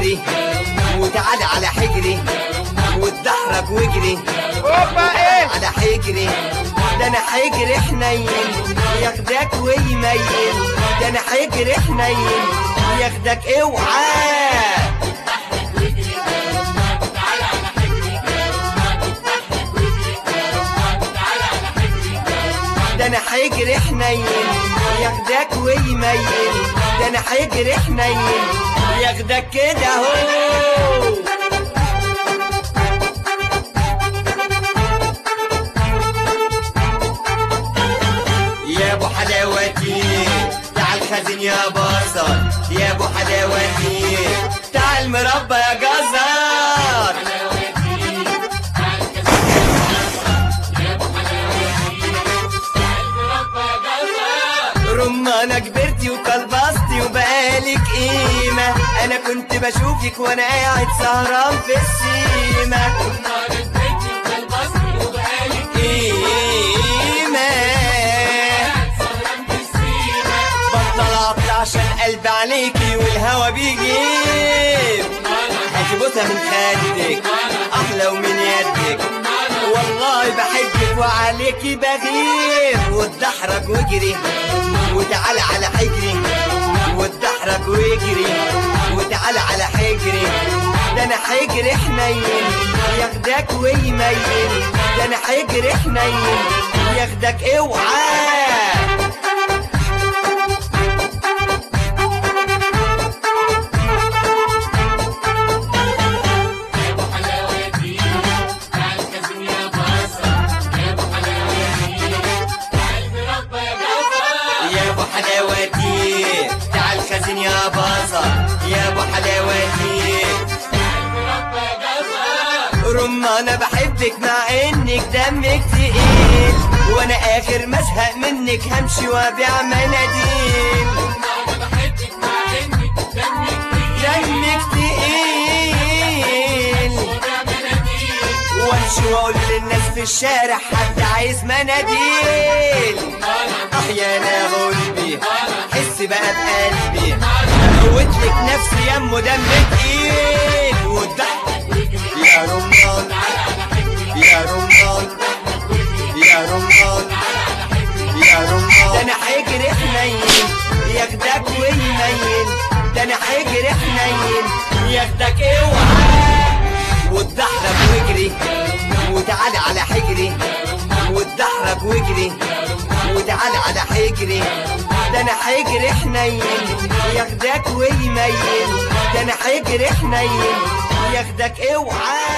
واجري وتعالى على حجري وتدحرج واجري اوبا ايه على حجري ده انا حجري حنين ياخدك ويميل ده انا حجري حنين ياخدك اوعى ده انا حجري حنين ياخدك ويميل ده انا حجري حنين ياخدك كده اهو يا ابو حلاوتي تعال خازن يا بصر يا ابو حلاوتي تعال مربى يا جزر رمانة كبرتي وكلبستي وبقالك قيمة أنا كنت بشوفك وأنا قاعد سهران في السيمة قيمة بطل عطل عشان قلبي عليكي والهوا بيجيب هتبوسها من خدك أحلى ومن يدك والله بحبك وعليكي بغير واتدحرج واجري وتعالى على حجري واتدحرج واجري وتعالى على حجري ده انا حجري حنين ياخدك ويميل ده انا حجري حنين ياخدك اوعى يا ابو حلاوتي تعال خزن يا بازر يا ابو حلاوتي رمانة بحبك مع انك دمك تقيل وانا اخر ما ازهق منك همشي وابيع مناديل دمك تقيل وامشي واقول للناس في الشارع حد عايز مناديل احيانا غلبي حس بقى بقلبي اموت لك نفسي يمه دم تقيل والضحك يا رمان يا رمان يا رمان يا رمان ده انا حجري حنين ياخدك ويميل ده انا حجري حنين ياخدك اوعى واتدحرج واجري وتعالى على حجري واتدحرج واجري وتعالى على حجري ده انا حجري حنين ياخدك ويميل ده انا حجري حنين ياخدك اوعى